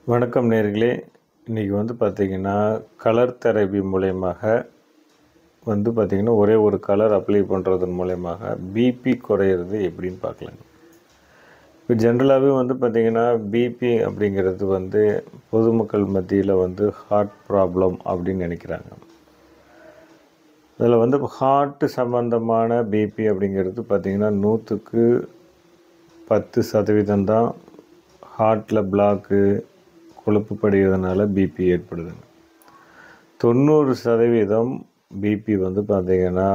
வணக்கம் நேர்களே இன்றைக்கி வந்து பார்த்திங்கன்னா கலர் தெரபி மூலயமாக வந்து பார்த்திங்கன்னா ஒரே ஒரு கலர் அப்ளை பண்ணுறதன் மூலயமாக பிபி குறையிறது எப்படின்னு பார்க்கலாங்க இப்போ ஜென்ரலாகவே வந்து பார்த்திங்கன்னா பிபி அப்படிங்கிறது வந்து பொதுமக்கள் மத்தியில் வந்து ஹார்ட் ப்ராப்ளம் அப்படின்னு நினைக்கிறாங்க அதில் வந்து ஹார்ட் சம்மந்தமான பிபி அப்படிங்கிறது பார்த்திங்கன்னா நூற்றுக்கு பத்து சதவீதம் தான் ஹார்ட்டில் பிளாக்கு கொழுப்பு படிகிறதுனால பிபி ஏற்படுதுங்க தொண்ணூறு சதவீதம் பிபி வந்து பார்த்திங்கன்னா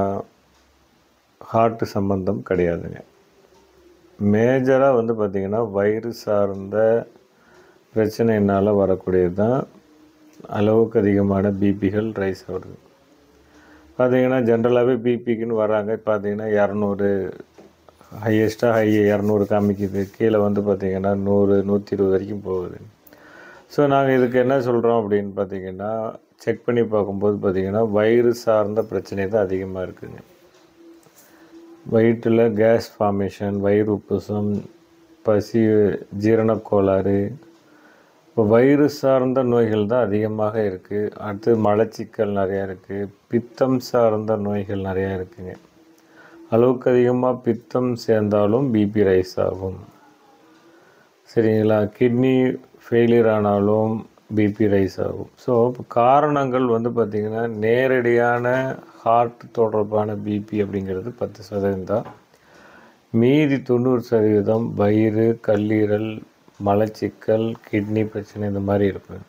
ஹார்ட் சம்பந்தம் கிடையாதுங்க மேஜராக வந்து பார்த்திங்கன்னா வயிறு சார்ந்த பிரச்சனையினால் வரக்கூடியது தான் அளவுக்கு அதிகமான பிபிகள் ரைஸ் ஆகுது பார்த்திங்கன்னா ஜென்ரலாகவே பிபிக்குன்னு வராங்க பார்த்தீங்கன்னா இரநூறு ஹையஸ்ட்டாக ஹை இரநூறு காமிக்குது கீழே வந்து பார்த்திங்கன்னா நூறு நூற்றி இருபது வரைக்கும் போகுது ஸோ நாங்கள் இதுக்கு என்ன சொல்கிறோம் அப்படின்னு பார்த்தீங்கன்னா செக் பண்ணி பார்க்கும்போது பார்த்திங்கன்னா வயிறு சார்ந்த பிரச்சனை தான் அதிகமாக இருக்குதுங்க வயிற்றில் கேஸ் ஃபார்மேஷன் வயிறு உப்புசம் பசி ஜீரணக் கோளாறு இப்போ வயிறு சார்ந்த நோய்கள் தான் அதிகமாக இருக்குது அடுத்து மலச்சிக்கல் நிறையா இருக்குது பித்தம் சார்ந்த நோய்கள் நிறையா இருக்குங்க அளவுக்கு அதிகமாக பித்தம் சேர்ந்தாலும் பிபி ரைஸ் ஆகும் சரிங்களா கிட்னி ஃபெயிலியர் ஆனாலும் பிபி ரைஸ் ஆகும் ஸோ காரணங்கள் வந்து பார்த்திங்கன்னா நேரடியான ஹார்ட் தொடர்பான பிபி அப்படிங்கிறது பத்து சதவீதம் தான் மீதி தொண்ணூறு சதவீதம் வயிறு கல்லீரல் மலச்சிக்கல் கிட்னி பிரச்சனை இந்த மாதிரி இருக்கும்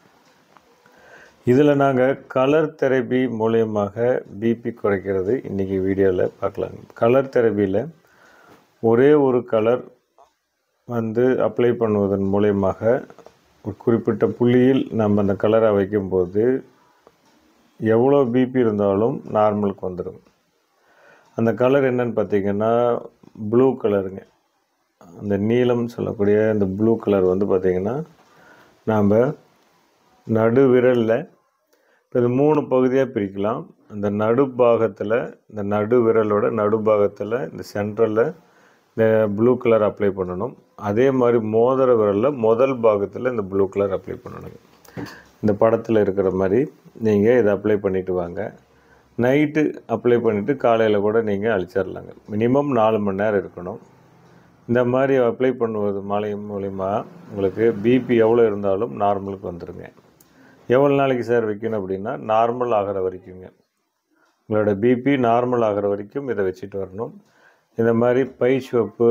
இதில் நாங்கள் கலர் தெரப்பி மூலயமாக பிபி குறைக்கிறது இன்றைக்கி வீடியோவில் பார்க்கலாங்க கலர் தெரப்பியில் ஒரே ஒரு கலர் வந்து அப்ளை பண்ணுவதன் மூலயமாக ஒரு குறிப்பிட்ட புள்ளியில் நம்ம அந்த கலரை வைக்கும்போது எவ்வளோ பிபி இருந்தாலும் நார்மலுக்கு வந்துடும் அந்த கலர் என்னன்னு பார்த்தீங்கன்னா ப்ளூ கலருங்க அந்த நீலம் சொல்லக்கூடிய இந்த ப்ளூ கலர் வந்து பார்த்திங்கன்னா நாம் நடு விரலில் இப்போ இது மூணு பகுதியாக பிரிக்கலாம் இந்த நடுப்பாகத்தில் இந்த நடு விரலோட நடுப்பாகத்தில் இந்த சென்ட்ரலில் இந்த ப்ளூ கலர் அப்ளை பண்ணணும் அதே மாதிரி மோதிர விரலில் முதல் பாகத்தில் இந்த ப்ளூ கலர் அப்ளை பண்ணணுங்க இந்த படத்தில் இருக்கிற மாதிரி நீங்கள் இதை அப்ளை பண்ணிவிட்டு வாங்க நைட்டு அப்ளை பண்ணிவிட்டு காலையில் கூட நீங்கள் அழிச்சிடலாங்க மினிமம் நாலு மணி நேரம் இருக்கணும் இந்த மாதிரி அப்ளை பண்ணுவது மாலை மூலிமா உங்களுக்கு பிபி எவ்வளோ இருந்தாலும் நார்மலுக்கு வந்துடுங்க எவ்வளோ நாளைக்கு சார் வைக்கணும் அப்படின்னா நார்மல் ஆகிற வரைக்குங்க உங்களோட பிபி நார்மல் ஆகிற வரைக்கும் இதை வச்சுட்டு வரணும் இந்த மாதிரி பை சிவப்பு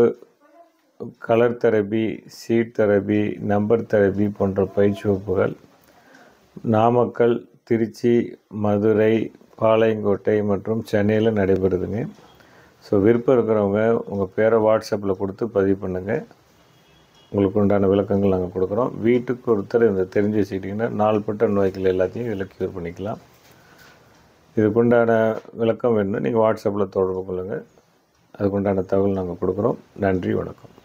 colour therapy seat therapy number therapy போன்ற பயிற்சிவப்புகள் நாமக்கல் திருச்சி மதுரை பாளையங்கோட்டை மற்றும் சென்னையில் நடைபெறுதுங்க ஸோ விருப்பம் இருக்கிறவங்க உங்கள் பேரை வாட்ஸ்அப்பில் கொடுத்து பதிவு பண்ணுங்கள் உங்களுக்கு உண்டான விளக்கங்கள் நாங்கள் கொடுக்குறோம் வீட்டுக்கு ஒருத்தர் இந்த தெரிஞ்சு வச்சுக்கிட்டிங்கன்னா நாள்பட்ட நோய்கள் எல்லாத்தையும் இதில் க்யூர் பண்ணிக்கலாம் இதுக்குண்டான விளக்கம் வேணும்னா நீங்கள் வாட்ஸ்அப்பில் தொடர்பு கொள்ளுங்கள் அதுக்குண்டான தகவல் நாங்கள் கொடுக்குறோம் நன்றி வணக்கம்